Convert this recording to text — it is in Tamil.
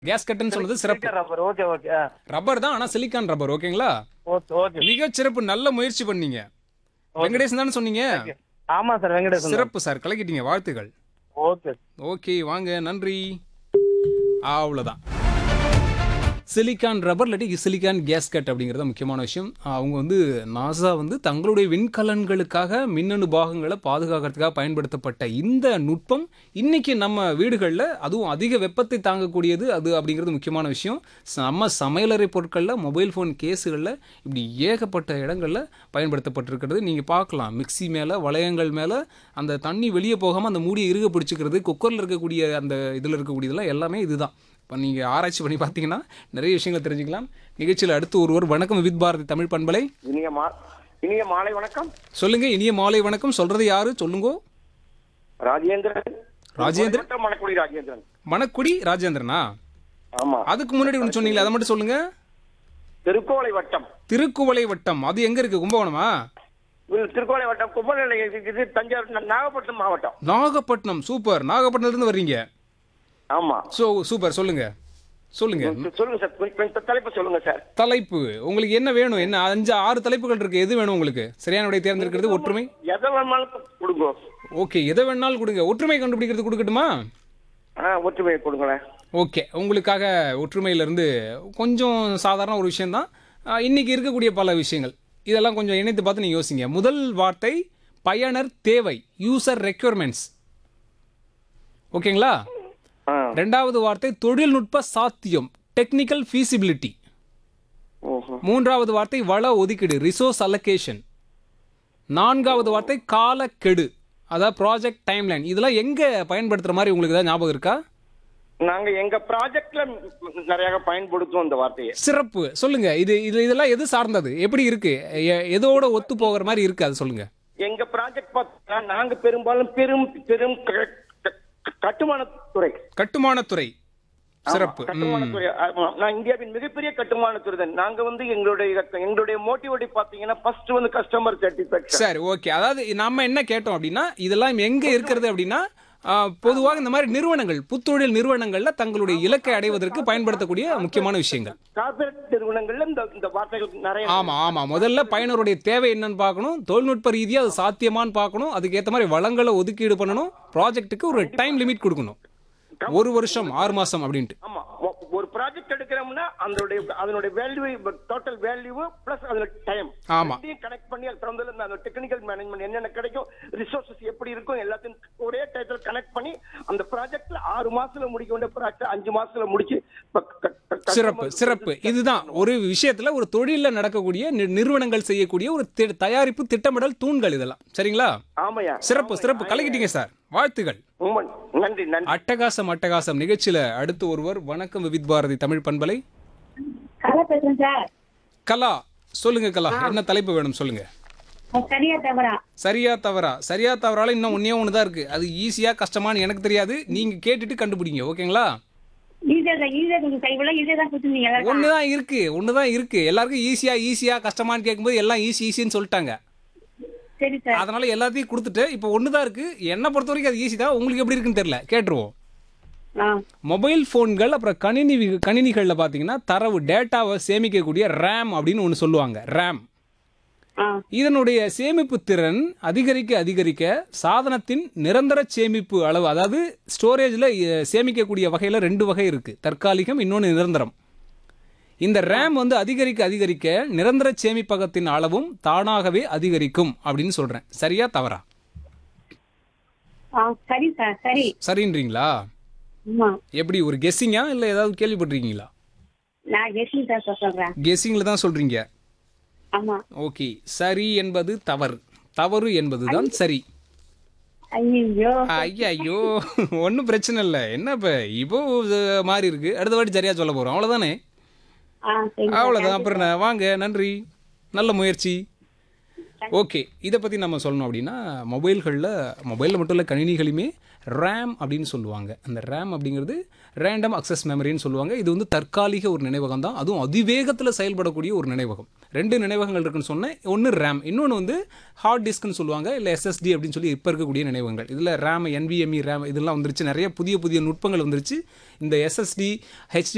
கேஸ் கட்டுன்னு சொன்னது சிறப்பு ரப்பர் ஓகே ஓகே ரப்பர் தான் ஆனா சிலிக்கான் ரப்பர் ஓகேங்களா ஓகே ஓகே மிக சிறப்பு நல்ல முயற்சி பண்ணீங்க வெங்கடேசன் தானே சொன்னீங்க ஆமா சார் வெங்கடேசன் சிறப்பு சார் கலக்கிட்டீங்க வாழ்த்துக்கள் ஓகே ஓகே வாங்க நன்றி அவ்வளோதான் சிலிக்கான் ரப்பர் இல்லாட்டி சிலிக்கான் கேஸ்கட் அப்படிங்கிறது முக்கியமான விஷயம் அவங்க வந்து நாசா வந்து தங்களுடைய விண்கலன்களுக்காக மின்னணு பாகங்களை பாதுகாக்கிறதுக்காக பயன்படுத்தப்பட்ட இந்த நுட்பம் இன்னைக்கு நம்ம வீடுகளில் அதுவும் அதிக வெப்பத்தை தாங்கக்கூடியது அது அப்படிங்கிறது முக்கியமான விஷயம் நம்ம சமையலறை பொருட்களில் மொபைல் ஃபோன் கேஸுகளில் இப்படி ஏகப்பட்ட இடங்களில் பயன்படுத்தப்பட்டிருக்கிறது நீங்கள் பார்க்கலாம் மிக்ஸி மேலே வளையங்கள் மேலே அந்த தண்ணி வெளியே போகாமல் அந்த மூடியை இறுக பிடிச்சிக்கிறது குக்கரில் இருக்கக்கூடிய அந்த இதில் இருக்கக்கூடியதெல்லாம் எல்லாமே இதுதான் இப்போ நீங்கள் ஆராய்ச்சி பண்ணி பார்த்தீங்கன்னா நிறைய விஷயங்களை தெரிஞ்சுக்கலாம் நிகழ்ச்சியில் அடுத்து ஒருவர் வணக்கம் வித் பாரதி தமிழ் பண்பலை இனிய மா இனிய மாலை வணக்கம் சொல்லுங்க இனிய மாலை வணக்கம் சொல்றது யாரு சொல்லுங்க ராஜேந்திரன் ராஜேந்திரன்? கோயம்புத்தூர் மணக்குடி ராஜேந்திரன் மணக்குடி ராஜேந்திரனா ஆமா அதுக்கு முன்னாடி ஒன்று சொன்னீங்களே அதை மட்டும் சொல்லுங்க திருக்கோளை வட்டம் திருக்குவளை வட்டம் அது எங்க இருக்கு கும்பகோணமா இது திருக்கோளை வட்டம் கும்பநிலை இது தஞ்சாவூர் நா- நாகப்பட்டினம் மாவட்டம் நாகப்பட்டினம் சூப்பர் நாகப்பட்டினத்துல இருந்து வர்றீங்க ஆமா ஸோ சூப்பர் சொல்லுங்க சொல்லுங்க சொல்லுங்க சார் கொஞ்சம் கொஞ்சம் தலைப்பு சொல்லுங்க சார் தலைப்பு உங்களுக்கு என்ன வேணும் என்ன அஞ்சு ஆறு தலைப்புகள் இருக்கு எது வேணும் உங்களுக்கு சரியான விடை தேர்ந்தெடுக்கிறது ஒற்றுமை எதை வேணாலும் கொடுங்க ஓகே எதை வேணாலும் கொடுங்க ஒற்றுமை கண்டுபிடிக்கிறது கொடுக்கட்டுமா ஆ ஒற்றுமையை கொடுங்களேன் ஓகே உங்களுக்காக ஒற்றுமையிலிருந்து கொஞ்சம் சாதாரண ஒரு விஷயம்தான் ஆஹ், இன்னைக்கு இருக்கக்கூடிய பல விஷயங்கள் இதெல்லாம் கொஞ்சம் இணைத்து பார்த்து நீங்கள் யோசிங்க முதல் வார்த்தை பயனர் தேவை யூசர் ரெக்யர்மெண்ட்ஸ் ஓகேங்களா ஆ ரெண்டாவது வார்த்தை தொழில்நுட்ப சாத்தியம் டெக்னிக்கல் feasibility ஓஹோ மூன்றாவது வார்த்தை வள ஒதுக்கீடு ரிசோர்ஸ் அலோகேஷன் நான்காவது வார்த்தை காலக்கெடு அதாவது ப்ராஜெக்ட் டைம்லைன் இதெல்லாம் எங்கே பயன்படுத்துகிற மாதிரி உங்களுக்கு ஏதாவது ஞாபகம் இருக்கா நாங்க எங்க ப்ராஜெக்ட்ல நிறைய பயன்படுத்துவோம் இந்த வார்த்தையை சிறப்பு சொல்லுங்க இது இது இதெல்லாம் எது சார்ந்தது எப்படி இருக்கு எ- எதோட ஒத்து போகிற மாதிரி இருக்கு அது சொல்லுங்க எங்க ப்ராஜெக்ட் பார்த்தீங்கன்னா நாங்க பெரும்பாலும் பெரும் பெரும் க- க- கட்டுமானத்துறை கட்டுமானத்துறை சிறப்பு ம். கட்டுமானத்துறை ஆமா. நான் இந்தியாவின் மிகப்பெரிய கட்டுமானத்துறை தான் நாங்க வந்து எங்களுடைய எங்களுடைய மோட்டிவேட்டி பாத்தீங்கன்னா ஃபர்ஸ்ட் வந்து கஸ்டமர் சாட்டிஸ்பாக்சன் சரி ஓகே அதாவது நம்ம என்ன கேட்டோம் அப்படின்னா இதெல்லாம் எங்க இருக்கிறது அப்படின்னா ஆ, பொதுவாக இந்த மாதிரி நிறுவனங்கள் புத்தொழில் நிறுவனங்கள்ல தங்களுடைய இலக்கை அடைவதற்கு பயன்படுத்தக்கூடிய முக்கியமான விஷயங்கள் கார்பரேட் நிறுவனங்கள்ல இந்த இந்த வார்த்தைகள் நிறைய ஆமா ஆமா முதல்ல பயனருடைய தேவை என்னன்னு பார்க்கணும் தொழில்நுட்ப ரீதியா அது சாத்தியமான்னு பார்க்கணும் அதுக்கு ஏத்த மாதிரி வளங்களை ஒதுக்கீடு பண்ணணும் ப்ராஜெக்ட்டுக்கு ஒரு டைம் லிமிட் கொடுக்கணும் ஒரு வருஷம் ஆறு மாசம் அப்படின்ட்டு ஆமா ஒ- ஒரு ப்ராஜெக்ட் எடுக்கிறோம்னா அதனுடைய அதனுடைய வேல்யூ டோட்டல் வேல்யூ பிளஸ் அதோட டைம் ஆமா. கனெக்ட் பண்ணி அது திறந்ததுல இருந்து அந்த டெக்னிக்கல் மேனேஜ்மெண்ட் என்னென்ன கிடைக்கும் ரிசோர்சஸ் எப்படி இருக்கும் எல்லாத்தையும் ஒரே டயத்துல கனெக்ட் பண்ணி அந்த ப்ராஜெக்ட்ல ஆறு மாசத்துல முடிக்க வேண்டிய ப்ராஜெக்ட் அஞ்சு மாசத்துல முடிச்சு இப்ப க- க- சிறப்பு customer சிறப்பு இதுதான் ஒரு விஷயத்துல ஒரு தொழில்ல நடக்கக்கூடிய நி- நிறுவனங்கள் செய்யக்கூடிய ஒரு தி- தயாரிப்பு திட்டமிடல் தூண்கள் இதெல்லாம் சரிங்களா ஆமாயா சிறப்பு சிறப்பு கலக்கிட்டீங்க சார் வாழ்த்துகள் ரொம்ப நன்றி நன்றி அட்டகாசம் அட்டகாசம் நிகழ்ச்சியில அடுத்து ஒருவர் வணக்கம் வித் பாரதி தமிழ் பண்பலை கலா பேசுறேன் சார் கலா சொல்லுங்க கலா என்ன தலைப்பு வேணும் சொல்லுங்க அது சரியா தவறா சரியா தவறா சரியா தவறால இன்னும் ஒன்னே ஒன்று தான் இருக்கு அது ஈஸியா கஷ்டமான்னு எனக்கு தெரியாது நீங்க கேட்டுட்டு கண்டுபிடிங்க ஓகேங்களா ஈஸியா தான் ஈஸியா கொஞ்சம் சைவெல்லாம் ஈஸியா தான் கொடுத்துருந்தீங்க ஒன்று தான் இருக்கு ஒன்று தான் இருக்கு எல்லாருக்கும் ஈஸியா ஈஸியா கஷ்டமான்னு கேட்கும்போது எல்லாம் ஈஸி ஈஸின்னு சொல்லிட்டாங்க சரி சார் அதனால எல்லாத்தையும் கொடுத்துட்டு இப்போ ஒன்று தான் இருக்கு என்னை பொறுத்த வரைக்கும் அது ஈஸி தான் உங்களுக்கு எப்படி இருக்குன்னு தெரியல கேட்டுருவோம் ஆ மொபைல் ஃபோன்கள் அப்புறம் கணினி வி- கணினிகளில் பார்த்தீங்கன்னா தரவு டேட்டாவை சேமிக்கக்கூடிய ரேம் அப்படின்னு ஒன்று சொல்லுவாங்க ரேம் ஆ இதனுடைய சேமிப்பு திறன் அதிகரிக்க அதிகரிக்க சாதனத்தின் நிரந்தர சேமிப்பு அளவு அதாவது ஸ்டோரேஜில் சேமிக்கக்கூடிய வகையில் ரெண்டு வகை இருக்குது தற்காலிகம் இன்னொன்று நிரந்தரம் இந்த ரேம் வந்து அதிகரிக்க அதிகரிக்க நிரந்தர சேமிப்பகத்தின் அளவும் தானாகவே அதிகரிக்கும் அப்படின்னு சொல்கிறேன் சரியா தவறா ஆ சரி சார் சரி சரின்றீங்களா ஆமா எப்படி ஒரு கெஸ்ஸிங்கா இல்லை ஏதாவது கேள்விப்பட்டிருக்கீங்களா நான் கெஸ்டிங் சார் சொல்றேன் கெஸ்ஸிங்கில் தான் சொல்கிறீங்க ஆமா ஓகே சரி என்பது தவறு தவறு என்பது தான் சரி ஐயோ ஐயோ ஒன்றும் பிரச்சனை இல்லை என்ன இப்போ இப்போ இது மாறி இருக்கு அடுத்த வாட்டி சரியா சொல்ல போகிறோம் அவ்வளோதானே ஆ சரி சார். அவ்வளோதான் அப்புறம் என்ன வாங்க நன்றி நல்ல முயற்சி ஓகே இதை பற்றி நம்ம சொல்லணும் அப்படின்னா மொபைல்களில் மொபைலில் மட்டும் இல்லை கணினிகளுமே ரேம் அப்படின்னு சொல்லுவாங்க அந்த ரேம் அப்படிங்கிறது ரேண்டம் அக்சஸ் மெமரின்னு சொல்லுவாங்க இது வந்து தற்காலிக ஒரு நினைவகம் தான் அதுவும் அதிவேகத்தில் செயல்படக்கூடிய ஒரு நினைவகம் ரெண்டு நினைவகங்கள் இருக்குன்னு சொன்னேன் ஒன்று ரேம் இன்னொன்று வந்து ஹார்ட் டிஸ்க்னு சொல்லுவாங்க இல்லை எஸ்எஸ்டி அப்படின்னு சொல்லி இப்போ இருக்கக்கூடிய நினைவகங்கள் இதில் ரேம் NVMe ரேம் இதெல்லாம் வந்துருச்சு நிறைய புதிய புதிய நுட்பங்கள் வந்துருச்சு இந்த எஸ்எஸ்டி ஹெச்டி